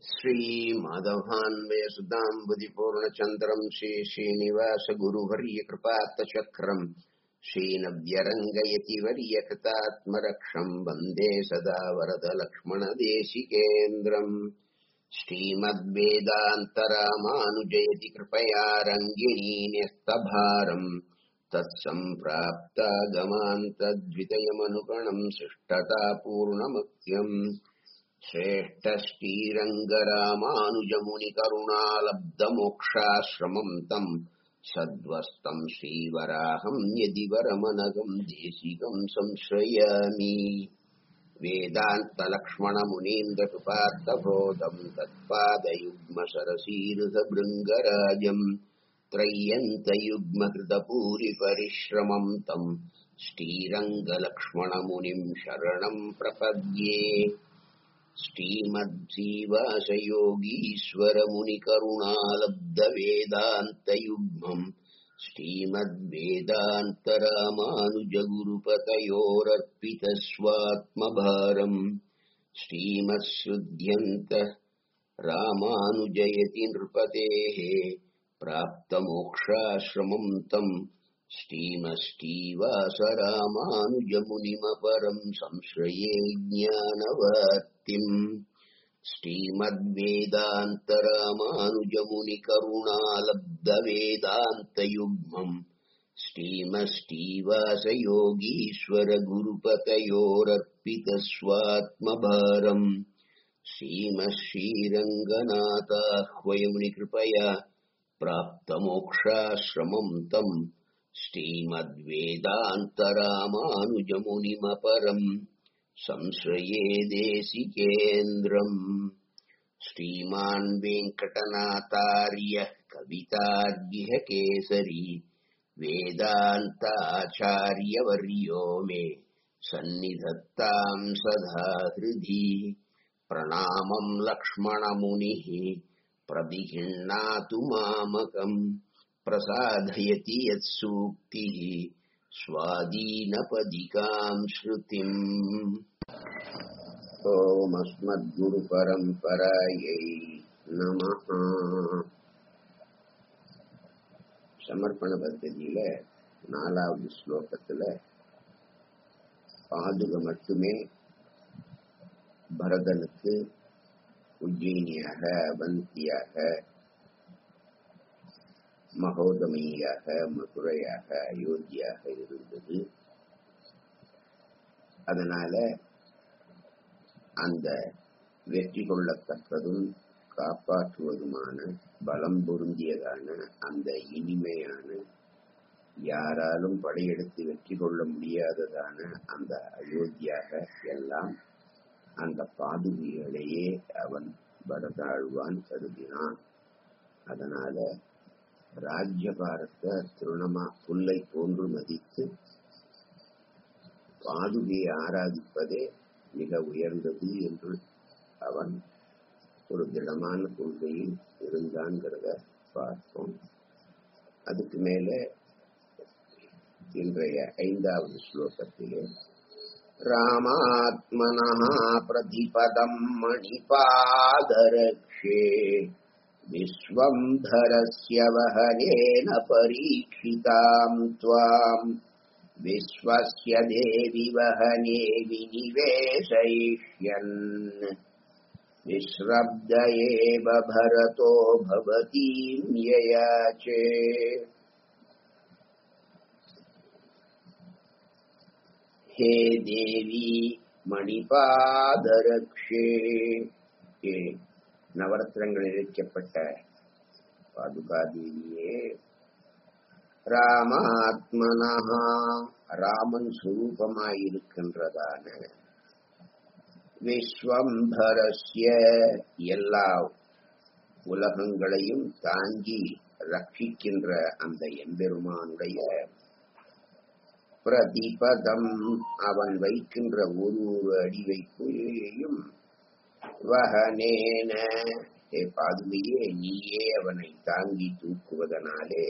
श्रीमाधवान्वयसुताम्बुधिपूर्णचन्द्रम् श्रीश्रीनिवासगुरुवर्यकृपात्तचक्रम् श्रीनव्यरङ्गयतिवर्यकृतात्मरक्षम् वन्दे सदा वरदलक्ष्मणदेशिकेन्द्रम् श्रीमद्वेदान्तरामानुजयति कृपया रङ्गिणीन्यस्तभारम् तत्सम्प्राप्तागमान्तद्वितयमनुगणम् शिष्टतापूर्णमत्यम् श्रेष्ठश्रीरङ्गरामानुजमुनिकरुणालब्धमोक्षाश्रमम् तम् सद्वस्तम् श्रीवराहम् यदि वरमनगम् देशिकम् संश्रयामि वेदान्तलक्ष्मणमुनीन्द्रकृपार्थबोधम् तत्पादयुग्मसरसीरुधभृङ्गराजम् त्रय्यन्तयुग्मकृतपूरिपरिश्रमम् तम् श्रीरङ्गलक्ष्मणमुनिम् शरणम् प्रपद्ये श्रीमद्जीवासयोगीश्वरमुनिकरुणालब्धवेदान्तयुग्मम् श्रीमद्वेदान्तरामानुजगुरुपतयोरर्पितस्वात्मभारम् श्रीमत्सृध्यन्त रामानुजयति नृपतेः प्राप्तमोक्षाश्रमम् तम् श्रीमष्टीवासरामानुजमुनिमपरम् संश्रये ज्ञानवर्तिम् श्रीमद्वेदान्तरामानुजमुनिकरुणालब्धवेदान्तयुग्मम् श्रीमष्टीवासयोगीश्वरगुरुपतयोरर्पितस्वात्मभारम् श्रीमश्रीरङ्गनाथाह्वयमुनिकृपया प्राप्तमोक्षाश्रमम् तम् श्रीमद्वेदान्तरामानुजमुनिमपरम् संश्रये देशिकेन्द्रम् श्रीमान् वेङ्कटनाथार्यः कवितार्यः केसरी वेदान्ताचार्यवर्यो मे सन्निधत्ताम् सदा हृदि प्रणामम् लक्ष्मणमुनिः प्रदिहिण्णातु मामकम् प्रसादयति यत्सूक्तिः स्वादीनपदिकाम् श्रुतिम् ओमस्मद्गुरुपरम्परायै नमः சமர்ப்பண பத்ததியில நாலாவது ஸ்லோகத்துல பாதுக மட்டுமே பரதனுக்கு உஜ்ஜயினியாக அவந்தியாக மகோதமியாக மதுரையாக அயோத்தியாக இருந்தது அதனால அந்த வெற்றி கொள்ளத்தக்கதும் காப்பாற்றுவதுமான பலம் பொருந்தியதான அந்த இனிமையான யாராலும் படையெடுத்து வெற்றி கொள்ள முடியாததான அந்த அயோத்தியாக எல்லாம் அந்த பாதுகைகளையே அவன் பரதாழ்வான் கருதினான் அதனால ராஜ்யபாரத்தை திருணமா புல்லை போன்று மதித்து பாதுகையை ஆராதிப்பதே மிக உயர்ந்தது என்று அவன் ஒரு திடமான கொள்கையில் இருந்தான்கிறத பார்ப்போம் அதுக்கு மேல இன்றைய ஐந்தாவது ஸ்லோகத்திலே रामात्मनः प्रतिपदम् मणिपादरक्षे विश्वम्भरस्य वहनेन परीक्षिताम् त्वाम् विश्वस्य देवि वहने विनिवेशयिष्यन् विश्रब्द एव भरतो भवतीम् ययाचे हे देवी மணிபாதரக்ஷே ஏ நவரத்னங்கள் இழைக்கப்பட்ட பாதுகாதேவியே ராமாத்மனஹா ராமன் சுரூபமாயிருக்கின்றதான விஸ்வம்பரஸ்ய எல்லா உலகங்களையும் தாங்கி ரட்சிக்கின்ற அந்த எம்பெருமானுடைய பிரதிபதம் அவன் வைக்கின்ற ஒரு ஒரு அடி வைப்பையும் வகனேன ஏ பாதுமையே நீயே அவனை தாங்கி தூக்குவதனாலே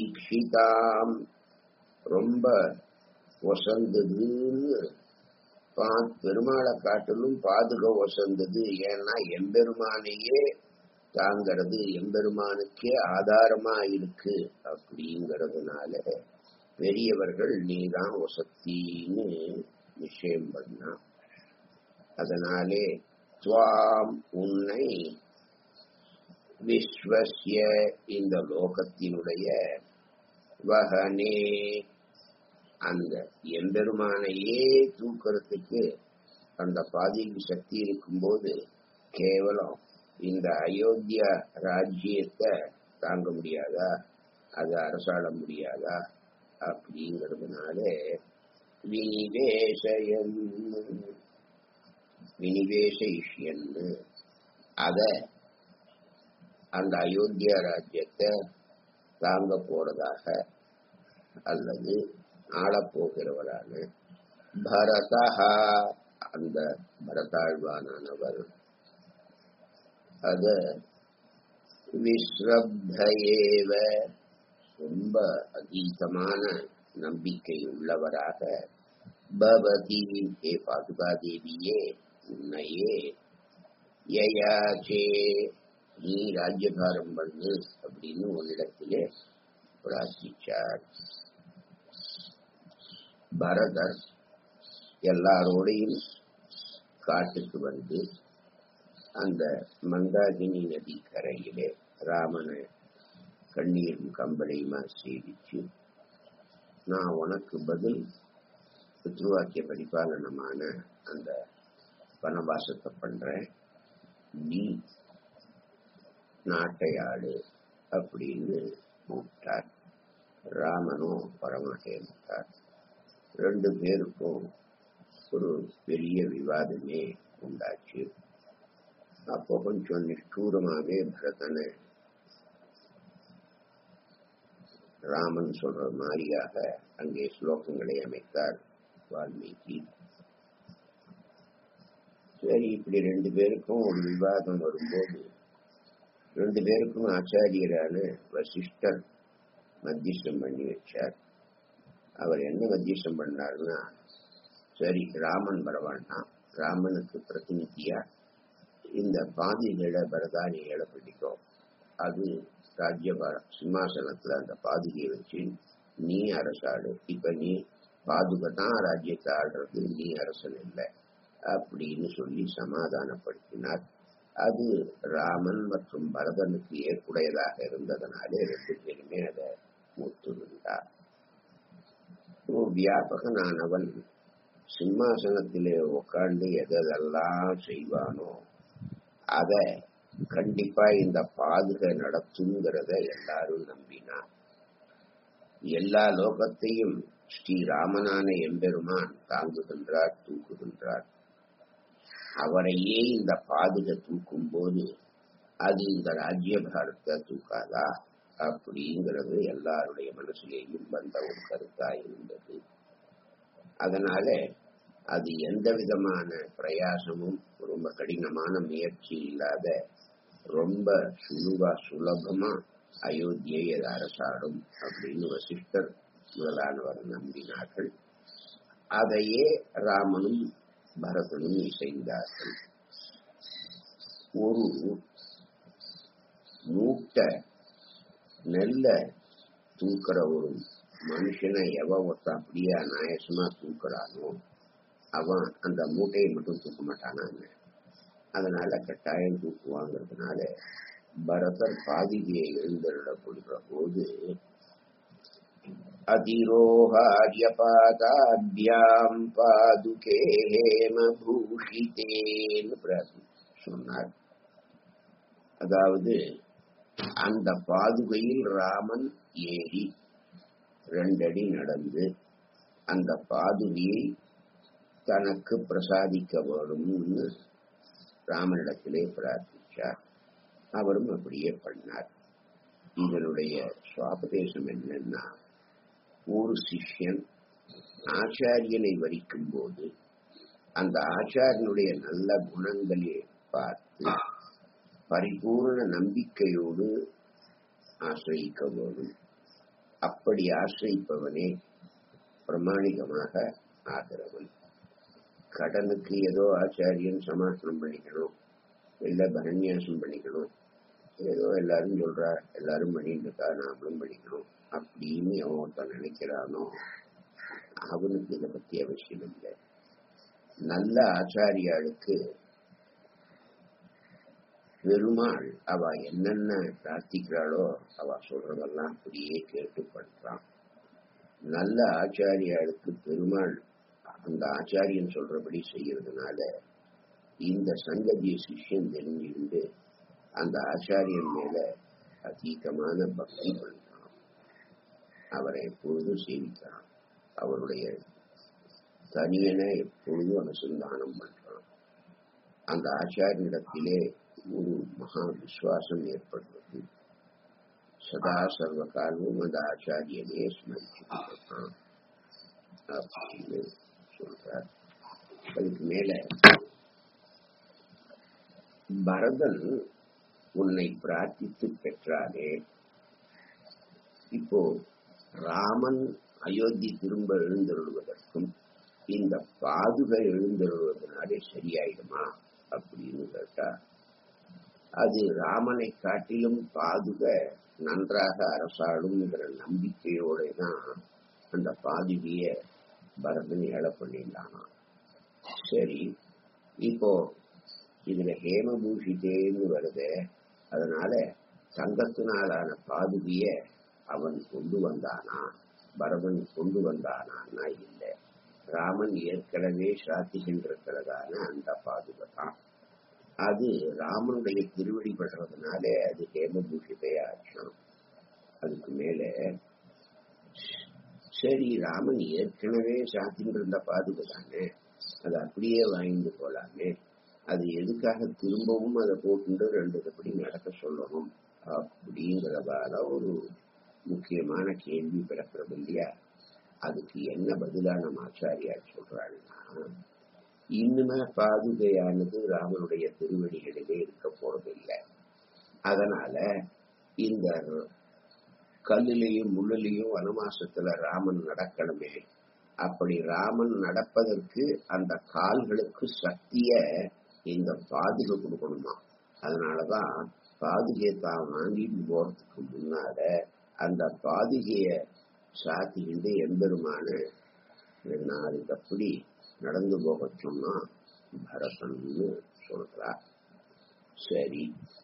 பரீட்சிதாம் ரொம்ப ஒசந்ததுன்னு பா- பெருமாளை காட்டிலும் பாதுக வசந்தது ஏன்னா எம்பெருமானையே தாங்கிறது எம்பெருமானுக்கே ஆதாரமா இருக்கு அப்படிங்கறதுனால பெரியவர்கள் நீதான் வசத்தின்னு நிச்சயம் பண்ணா அதனாலே துவாம் உன்னை விஸ்வசிய இந்த லோகத்தினுடைய வகனே அந்த எம்பெருமானையே தூக்கிறதுக்கு அந்த பாதிக்கு சக்தி இருக்கும்போது கேவலம் இந்த அயோத்தியா ராஜ்யத்தை தாங்க முடியாதா அதை அரசாள முடியாதா அப்படிங்கிறதுனால வினிவேசயன் வினிவேசயிஷ்யன்னு அத அந்த அயோத்தியா ராஜ்யத்தை தாங்க போறதாக அல்லது ஆளப்போகிறவரான பரதா அந்த பரதாழ்வானவர் அத விஸ்ரப்தேவ ரொம்ப அதீதமான நம்பிக்கை உள்ளவராக பவதி ஹே பாதுகா தேவியே உன்னையே யயாச்சே நீ ராஜ்யபாரம் பண்ணு அப்படின்னு உன்னிடத்திலே பிரார்த்திச்சார் பரதர் எல்லாரோடையும் காட்டுக்கு வந்து அந்த மந்தாகினி நதி கரையிலே ராமனை கண்ணீரும் கம்பளையுமா சேவிச்சு நான் உனக்கு பதில் பித்ருவாக்கிய பரிபாலனமான அந்த வனவாசத்தை பண்றேன் நீ நாட்டை ஆடு அப்படின்னு கூப்பிட்டார் ராமனும் பரமாட்டேன்ட்டார் ரெண்டு பேருக்கும் ஒரு பெரிய விவாதமே உண்டாச்சு அப்போ கொஞ்சம் நிஷ்டூரமாவே பரதனை ராமன் சொல்ற மாதிரியாக அங்கே ஸ்லோகங்களை அமைத்தார் வால்மீகி சரி இப்படி ரெண்டு பேருக்கும் ஒரு விவாதம் வரும்போது ரெண்டு பேருக்கும் ஆச்சாரியரான வசிஷ்டர் மத்தியஸ்தம் பண்ணி வச்சார் அவர் என்ன மத்தியஸ்தம் பண்ணாருன்னா சரி ராமன் வரவாண்டாம் ராமனுக்கு பிரதிநிதியா இந்த பாதிகளை பரதானி ஏழப்பட்டிக்கோ அது ராஜ்ய சிம்மாசனத்துல அந்த பாதுகையை வச்சு நீ அரசாடு இப்ப நீ பாதுகை தான் ராஜ்யத்தை ஆடுறது நீ அரசன் இல்லை அப்படின்னு சொல்லி சமாதானப்படுத்தினார் அது ராமன் மற்றும் பரதனுக்கு ஏற்புடையதாக இருந்ததனாலே ரெண்டு பேருமே அதை ஒத்துருந்தார் வியாபகனானவன் சிம்மாசனத்திலே உட்கார்ந்து எதெல்லாம் செய்வானோ அத கண்டிப்பா இந்த பாதுகை நடத்துங்கிறத எல்லாரும் நம்பினார் எல்லா லோகத்தையும் ஸ்ரீராமனான எம்பெருமான் தாங்குகின்றார் தூக்குகின்றார் அவரையே இந்த பாதுகை தூக்கும் போது அது இந்த ராஜ்யபாரத்தை தூக்காதா அப்படிங்கிறது எல்லாருடைய மனசுலேயும் வந்த ஒரு கருத்தா இருந்தது அதனால அது எந்த விதமான பிரயாசமும் ரொம்ப கடினமான முயற்சி இல்லாத ரொம்ப சுலுவா சுலபமா அயோத்தியை அது அரசாடும் அப்படின்னு வசிஷ்டர் முதலானவர் நம்பினார்கள் அதையே ராமனும் பரதனும் இசைந்தார்கள் ஒரு மூட்டை நெல்ல தூக்குற ஒரு மனுஷனை எவ ஒருத்த அப்படியே அநாயசமா தூக்குறானோ அவன் அந்த மூட்டையை மட்டும் தூக்க மாட்டானாங்க அதனால கட்டாயம் தூக்குவாங்கிறதுனால பரதர் பாதிகையை எழுந்தருட கொள்கிற போது அதிரோகாரியபாதாபியாம் பாதுகே ஹேம பூஷிதேன்னு பிரார்த்தி சொன்னார் அதாவது அந்த பாதுகையில் ராமன் ஏறி ரெண்டடி நடந்து அந்த பாதுகையை தனக்கு பிரசாதிக்க வேணும்னு ராமனிடத்திலே பிரார்த்திச்சார் அவரும் அப்படியே பண்ணார் இதனுடைய சுவாபதேசம் என்னன்னா ஒரு சிஷ்யன் ஆச்சாரியனை வரிக்கும் போது அந்த ஆச்சாரியனுடைய நல்ல குணங்களை பார்த்து பரிபூர்ண நம்பிக்கையோடு ஆசிரியிக்க வேணும் அப்படி ஆசிரிப்பவனே பிரமாணிகமாக ஆகிறவன் கடனுக்கு ஏதோ ஆச்சாரியன் சமாசனம் பண்ணிக்கணும் இல்ல பரநியாசம் பண்ணிக்கணும் ஏதோ எல்லாரும் சொல்றா எல்லாரும் பண்ணிட்டு இருக்கா நாமளும் பண்ணிக்கணும் அப்படின்னு அவன் ஒருத்தன் நினைக்கிறானோ அவனுக்கு இதை பத்தி அவசியம் இல்லை நல்ல ஆச்சாரியாளுக்கு பெருமாள் அவ என்னென்ன பிரார்த்திக்கிறாளோ அவ சொல்றதெல்லாம் அப்படியே கேட்டு பண்றான் நல்ல ஆச்சாரியாளுக்கு பெருமாள் அந்த ஆச்சாரியன் சொல்றபடி செய்யறதுனால இந்த சங்கதிய சிஷ்யன் தெரிஞ்சுக்கிண்டு அந்த ஆச்சாரியன் மேல அதீதமான பக்தி பண்றான் அவரை எப்பொழுதும் சேவிக்கிறான் அவருடைய தனியனை எப்பொழுதும் அனுசந்தானம் பண்றான் அந்த ஆச்சாரியனிடத்திலே ஒரு மகா விசுவாசம் ஏற்படுறது சதா சர்வ காலமும் அந்த ஆச்சாரியனே ஸ்மரிச்சுருக்கான் அப்படின்னு சொல்றார் அதுக்கு மேல பரதன் உன்னை பிரார்த்தித்து பெற்றாலே இப்போ ராமன் அயோத்தி திரும்ப எழுந்தருள்வதற்கும் இந்த பாதுகை எழுந்தருள்வதனாலே சரியாயிடுமா அப்படின்னு கேட்டா அது ராமனை காட்டிலும் பாதுக நன்றாக அரசாளுங்கிற நம்பிக்கையோட தான் அந்த பாதுகைய பரதன் ஏழை பண்ணிட்டானா சரி இப்போ இதுல ஹேமபூஷிதேன்னு வருது அதனால தங்கத்தினாலான பாதுகைய அவன் கொண்டு வந்தானா பரதன் கொண்டு வந்தானான்னா இல்லை ராமன் ஏற்கனவே சாத்திகின்றிருக்கிறதான அந்த பாதுகை தான் அது ராமனுடைய திருவடி படுறதுனாலே அது ஹேமபூஷிதையாச்சும் அதுக்கு மேல சரி ராமன் ஏற்கனவே சாத்தின்னு இருந்த பாதுகை தானே அது அப்படியே வாங்கிட்டு போலாமே அது எதுக்காக திரும்பவும் அதை போட்டு ரெண்டு எப்படி நடக்க சொல்லணும் அப்படிங்கிறதால ஒரு முக்கியமான கேள்வி பிறக்கிறது இல்லையா அதுக்கு என்ன பதிலா நம்ம ஆச்சாரியார் சொல்றாங்கன்னா இன்னுமே பாதுகையானது ராமனுடைய திருவடிகளிலே இருக்க போறதில்லை அதனால இந்த கல்லிலையும் முள்ளிலையும் வனமாசத்துல ராமன் நடக்கணுமே அப்படி ராமன் நடப்பதற்கு அந்த கால்களுக்கு சக்திய இந்த பாதுகை கொடுக்கணுமா அதனாலதான் பாதுகையை தான் வாங்கிட்டு போறதுக்கு முன்னால அந்த பாதுகைய சாத்திக்கிட்டு எம்பெருமான நாளைக்கு அப்படி நடந்து போக சொன்னா பரதன்னு சொல்றா சரி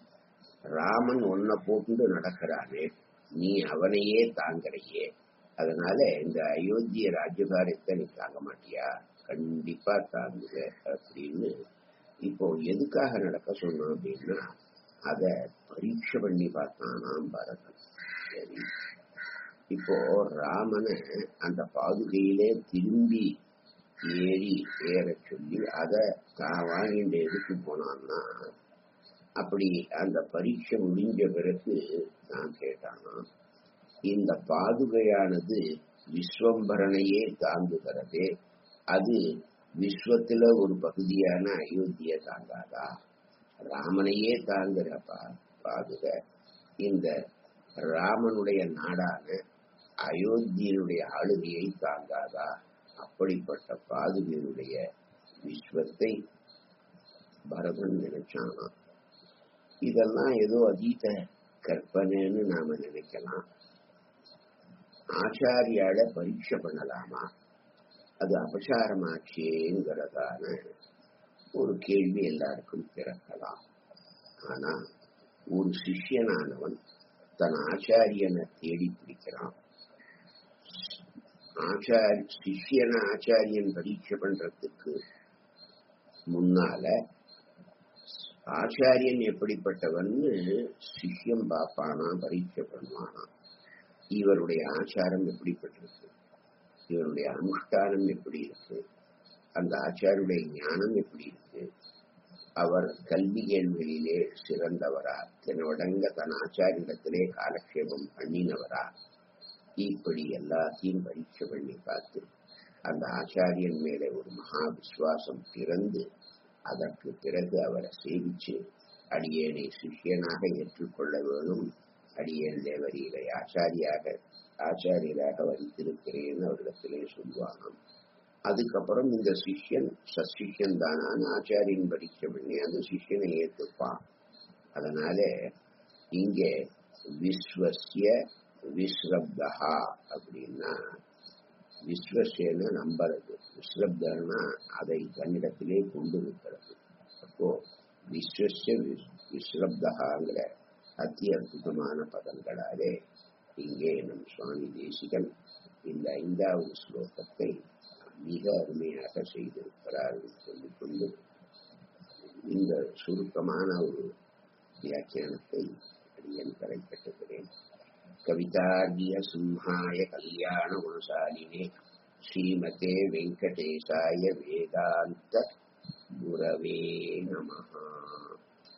ராமன் உன்னை போட்டு நடக்கிறானே நீ அவனையே தாங்கறையே அதனால இந்த அயோத்திய ராஜ்யபாரத்தை நீ தாங்க மாட்டியா கண்டிப்பா தாங்குக அப்படின்னு இப்போ எதுக்காக நடக்க சொன்னோம் அப்படின்னா அத பரீட்சை பண்ணி பார்த்தானாம் பரதன் சரி இப்போ ராமனை அந்த பாதுகையிலே திரும்பி ஏறி ஏற சொல்லி அத தான் வாங்கிட்டு எதுக்கு போனான்னா அப்படி அந்த பரீட்சை முடிஞ்ச பிறகு நான் கேட்டானா இந்த பாதுகையானது விஸ்வம்பரனையே தாங்குகிறதே அது விஸ்வத்துல ஒரு பகுதியான அயோத்திய தாங்காதா ராமனையே தாங்குற பா பாதுகை இந்த ராமனுடைய நாடான அயோத்தியனுடைய ஆளுகையை தாங்காதா அப்படிப்பட்ட பாதுகையினுடைய விஸ்வத்தை பரதன் நினைச்சானா இதெல்லாம் ஏதோ அதீத கற்பனைன்னு நாம நினைக்கலாம் ஆச்சாரியால பரீட்சை பண்ணலாமா அது அபசாரமாச்சேங்கிறதான ஒரு கேள்வி எல்லாருக்கும் பிறக்கலாம் ஆனா ஒரு சிஷ்யனானவன் தன் ஆச்சாரியனை தேடி பிடிக்கிறான் ஆச்சாரி சிஷ்யனை ஆச்சாரியன் பரீட்சை பண்றதுக்கு முன்னால ஆச்சாரியன் எப்படிப்பட்டவன்னு சிஷ்யம் பார்ப்பானா பரீட்சை பண்ணுவானா இவருடைய ஆச்சாரம் எப்படிப்பட்டிருக்கு இவருடைய அனுஷ்டானம் எப்படி இருக்கு அந்த ஆச்சாரியுடைய ஞானம் எப்படி இருக்கு அவர் கல்வி கேள்விகளிலே சிறந்தவரா தினவடங்க தன் ஆச்சாரியிடத்திலே காலக்ஷேபம் பண்ணினவரா இப்படி எல்லாத்தையும் பரீட்சை பண்ணி பார்த்து அந்த ஆச்சாரியன் மேலே ஒரு மகா விசுவாசம் பிறந்து அதற்கு பிறகு அவரை சேவிச்சு அடியேனை சிஷ்யனாக ஏற்றுக்கொள்ள வேணும் அடியேன் தேவரீரை ஆச்சாரியாக ஆச்சாரியராக வரித்திருக்கிறேன் அவரிடத்திலே சொல்லுவானாம் அதுக்கப்புறம் இந்த சிஷ்யன் சசிஷ்யன் தானான்னு ஆச்சாரியன் பரீட்சை பண்ணி அந்த சிஷ்யனை ஏத்துப்பான் அதனால இங்கே விஸ்வசிய விஸ்ரப்தா அப்படின்னா விஸ்வசேன நம்புறது விஸ்ரப்தன்னா அதை தன்னிடத்திலே கொண்டு இருக்கிறது அப்போ விஸ்வசிய விஸ்ரப்தகாங்கிற அத்தி அற்புதமான பதங்களாலே இங்கே நம் சுவாமி தேசிகன் இந்த ஐந்தாவது ஸ்லோகத்தை மிக அருமையாக செய்திருக்கிறார் சொல்லிக் கொண்டு இந்த சுருக்கமான ஒரு வியாக்கியானத்தை அடியன் கரைப்பட்டுகிறேன் கவிதார்கிய சிம்ஹாய கல்யாண குணசாலினே ஸ்ரீமதே வெங்கடேசாய வேதாந்த குரவே நமஹா